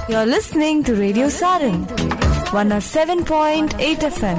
You're listening to Radio Saran, 107.8 FM.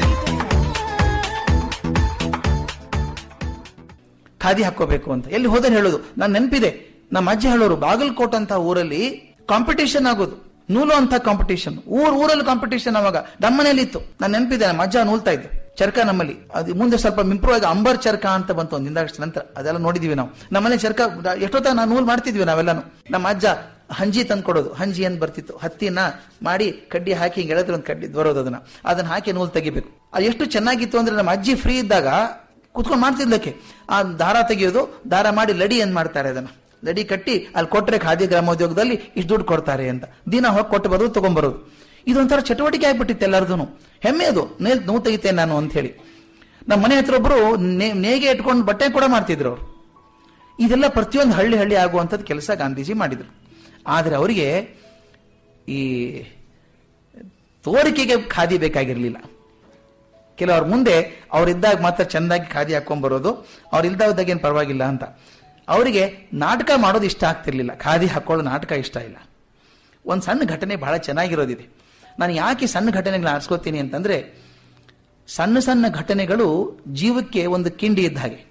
Khadi ಹಾಕೋಬೇಕು ಅಂತ ಎಲ್ಲಿ ಹೋದ್ರೆ ಹೇಳೋದು ನಾನು ನೆನಪಿದೆ ನಮ್ಮ ಅಜ್ಜಿ ಹೇಳೋರು ಬಾಗಲಕೋಟ್ ಅಂತ ಊರಲ್ಲಿ ಕಾಂಪಿಟೇಷನ್ ಆಗೋದು ನೂಲು ಅಂತ ಕಾಂಪಿಟೇಷನ್ ಊರ್ ಊರಲ್ಲಿ ಕಾಂಪಿಟೇಷನ್ ಅವಾಗ ನಮ್ಮನೇಲಿ ಇತ್ತು ನಾನು ನೆನಪಿದೆ ನಮ್ಮ ಅಜ್ಜ ನೂಲ್ತಾ ಇದ್ದು ಚರ್ಕ ನಮ್ಮಲ್ಲಿ ಅದು ಮುಂದೆ ಸ್ವಲ್ಪ ಇಂಪ್ರೂವ್ ಆಗಿ ಅಂಬರ್ ಚರ್ಕ ಅಂತ ಬಂತು ಒಂದು ಹಿಂದಾಗಷ್ಟ ನಂತರ ಅದೆಲ್ಲ ನೋಡಿದೀವಿ ನಾವು ನಮ್ಮನೆ ಚರ್ಕ ಎಷ್ಟೊತ್ತ ನಾವು ನೂಲ್ ಮಾಡ್ತಿದ್ವಿ ನಾವೆಲ್ಲಾನು ನಮ್ಮ ಅಜ್ಜ ಹಂಜಿ ತಂದು ಕೊಡೋದು ಹಂಜಿ ಅಂತ ಬರ್ತಿತ್ತು ಹತ್ತಿನ ಮಾಡಿ ಕಡ್ಡಿ ಹಾಕಿ ಹಿಂಗೆ ಎಳೆದ್ರೆ ಒಂದು ಕಡ್ಡಿ ಬರೋದು ಅದನ್ನ ಅದನ್ನ ಹಾಕಿ ನೂಲ್ ತೆಗಿಬೇಕು ಅದು ಎಷ್ಟು ಚೆನ್ನಾಗಿತ್ತು ಅಂದ್ರೆ ನಮ್ಮ ಅಜ್ಜಿ ಫ್ರೀ ಇದ್ದಾಗ ಕುತ್ಕೊಂಡು ಮಾಡ್ತಿದ್ಲಕ್ಕೆ ಆ ದಾರ ತೆಗೆಯೋದು ದಾರ ಮಾಡಿ ಲಡಿ ಏನ್ ಮಾಡ್ತಾರೆ ಅದನ್ನ ಲಡಿ ಕಟ್ಟಿ ಅಲ್ಲಿ ಕೊಟ್ರೆ ಖಾದಿ ಗ್ರಾಮೋದ್ಯೋಗದಲ್ಲಿ ಇಷ್ಟು ದುಡ್ಡು ಕೊಡ್ತಾರೆ ಅಂತ ದಿನ ಹೋಗಿ ಕೊಟ್ಟು ಬರೋದು ತಗೊಂಡ್ಬರೋದು ಇದೊಂಥರ ಚಟುವಟಿಕೆ ಆಗ್ಬಿಟ್ಟಿತ್ತು ಎಲ್ಲರದು ಹೆಮ್ಮೆ ಅದು ನೇ ನೋವು ತೆಗಿತೇನೆ ನಾನು ಅಂತ ಹೇಳಿ ನಮ್ಮ ಮನೆ ಹತ್ರ ಒಬ್ರು ನೇ- ನೇಗೆ ಇಟ್ಕೊಂಡು ಬಟ್ಟೆ ಕೂಡ ಮಾಡ್ತಿದ್ರು ಅವರು ಇದೆಲ್ಲ ಪ್ರತಿಯೊಂದು ಹಳ್ಳಿ ಹಳ್ಳಿ ಆಗುವಂಥದ್ದು ಕೆಲಸ ಗಾಂಧೀಜಿ ಮಾಡಿದ್ರು ಆದರೆ ಅವರಿಗೆ ಈ ತೋರಿಕೆಗೆ ಖಾದಿ ಬೇಕಾಗಿರ್ಲಿಲ್ಲ ಕೆಲವ್ರ ಮುಂದೆ ಅವ್ರಿದ್ದಾಗ ಮಾತ್ರ ಚೆಂದಾಗಿ ಖಾದಿ ಹಾಕೊಂಡ್ ಬರೋದು ಅವ್ರು ಇಲ್ದಾಗ ಏನು ಪರವಾಗಿಲ್ಲ ಅಂತ ಅವರಿಗೆ ನಾಟಕ ಮಾಡೋದು ಇಷ್ಟ ಆಗ್ತಿರ್ಲಿಲ್ಲ ಖಾದಿ ಹಾಕೊಳ್ಳೋ ನಾಟಕ ಇಷ್ಟ ಇಲ್ಲ ಒಂದು ಸಣ್ಣ ಘಟನೆ ಬಹಳ ಚೆನ್ನಾಗಿರೋದಿದೆ ನಾನು ಯಾಕೆ ಸಣ್ಣ ಘಟನೆಗಳನ್ನ ಆರಿಸ್ಕೋತೀನಿ ಅಂತಂದ್ರೆ ಸಣ್ಣ ಸಣ್ಣ ಘಟನೆಗಳು ಜೀವಕ್ಕೆ ಒಂದು ಕಿಂಡಿ ಇದ್ದ ಹಾಗೆ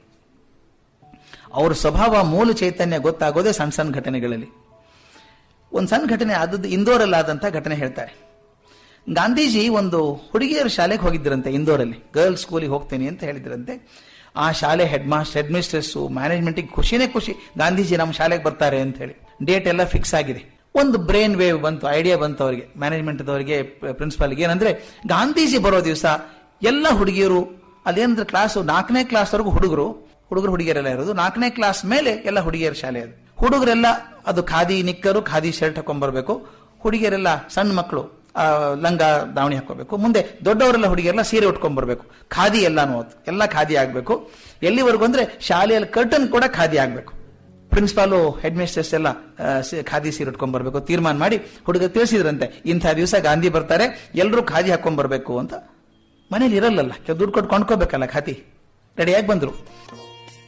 ಅವ್ರ ಸ್ವಭಾವ ಮೂಲ ಚೈತನ್ಯ ಗೊತ್ತಾಗೋದೇ ಸಣ್ಣ ಸಣ್ಣ ಘಟನೆಗಳಲ್ಲಿ ಒಂದು ಸಣ್ಣ ಘಟನೆ ಆದದ್ದು ಇಂದೋರಲ್ಲಿ ಆದಂತ ಘಟನೆ ಹೇಳ್ತಾರೆ ಗಾಂಧೀಜಿ ಒಂದು ಹುಡುಗಿಯರ ಶಾಲೆಗೆ ಹೋಗಿದ್ದರಂತೆ ಇಂದೋರಲ್ಲಿ ಗರ್ಲ್ಸ್ ಸ್ಕೂಲಿಗೆ ಹೋಗ್ತೀನಿ ಅಂತ ಹೇಳಿದ್ರಂತೆ ಆ ಶಾಲೆ ಹೆಡ್ ಮಾಸ್ಟರ್ ಹೆಡ್ ಮಿಸ್ಟ್ರೆಸ್ ಮ್ಯಾನೇಜ್ಮೆಂಟಿಗೆ ಖುಷಿನೇ ಖುಷಿ ಗಾಂಧೀಜಿ ನಮ್ಮ ಶಾಲೆಗೆ ಬರ್ತಾರೆ ಅಂತ ಹೇಳಿ ಡೇಟ್ ಎಲ್ಲ ಫಿಕ್ಸ್ ಆಗಿದೆ ಒಂದು ಬ್ರೈನ್ ವೇವ್ ಬಂತು ಐಡಿಯಾ ಬಂತು ಅವರಿಗೆ ಮ್ಯಾನೇಜ್ಮೆಂಟ್ ಅವರಿಗೆ ಪ್ರಿನ್ಸಿಪಾಲ್ಗೆ ಏನಂದ್ರೆ ಗಾಂಧೀಜಿ ಬರೋ ದಿವಸ ಎಲ್ಲ ಹುಡುಗಿಯರು ಅದೇನಂದ್ರೆ ಕ್ಲಾಸ್ ನಾಲ್ಕನೇ ಕ್ಲಾಸ್ ವರೆಗೂ ಹುಡುಗರು ಹುಡುಗರು ಹುಡುಗಿಯರೆಲ್ಲ ಇರೋದು ನಾಲ್ಕನೇ ಕ್ಲಾಸ್ ಮೇಲೆ ಎಲ್ಲ ಹುಡುಗಿಯರ ಶಾಲೆ ಅದು ಹುಡುಗರೆಲ್ಲ ಅದು ಖಾದಿ ನಿಕ್ಕರು ಖಾದಿ ಶರ್ಟ್ ಹಾಕೊಂಡ್ ಬರ್ಬೇಕು ಹುಡುಗಿಯರೆಲ್ಲ ಸಣ್ಣ ಮಕ್ಕಳು ಆ, ಲಂಗ ದಾವಣಿ ಹಾಕೋಬೇಕು ಮುಂದೆ ದೊಡ್ಡವರೆಲ್ಲ ಹುಡುಗಿಯರೆಲ್ಲ ಸೀರೆ ಉಟ್ಕೊಂಡ್ ಬರ್ಬೇಕು ಖಾದಿ ಎಲ್ಲಾನು ಅದು ಎಲ್ಲ ಖಾದಿ ಆಗ್ಬೇಕು ಎಲ್ಲಿವರೆಗೂ ಅಂದ್ರೆ ಶಾಲೆಯಲ್ಲಿ ಕರ್ಟನ್ ಕೂಡ ಖಾದಿ ಆಗ್ಬೇಕು ಪ್ರಿನ್ಸಿಪಾಲು ಹೆಡ್ ಮಿಸ್ಟ್ರೆಸ್ ಎಲ್ಲ ಆ, ಸಿ- ಖಾದಿ ಸೀರೆ ಉಟ್ಕೊಂಡ್ ಬರ್ಬೇಕು ತೀರ್ಮಾನ ಮಾಡಿ ಹುಡುಗ ತಿಳಿಸಿದ್ರಂತೆ ಇಂಥ ದಿವಸ ಗಾಂಧಿ ಬರ್ತಾರೆ ಎಲ್ಲರೂ ಖಾದಿ ಹಾಕೊಂಡ್ ಬರ್ಬೇಕು ಅಂತ ಮನೇಲಿ ಇರಲ್ಲಲ್ಲ ಕೆಲ ದುಡ್ಡು ಕೊಟ್ಟು ಕೊಂಡ್ಕೋಬೇಕಲ್ಲ ಖಾದಿ ರೆಡಿಯಾಗಿ ಬಂದ್ರು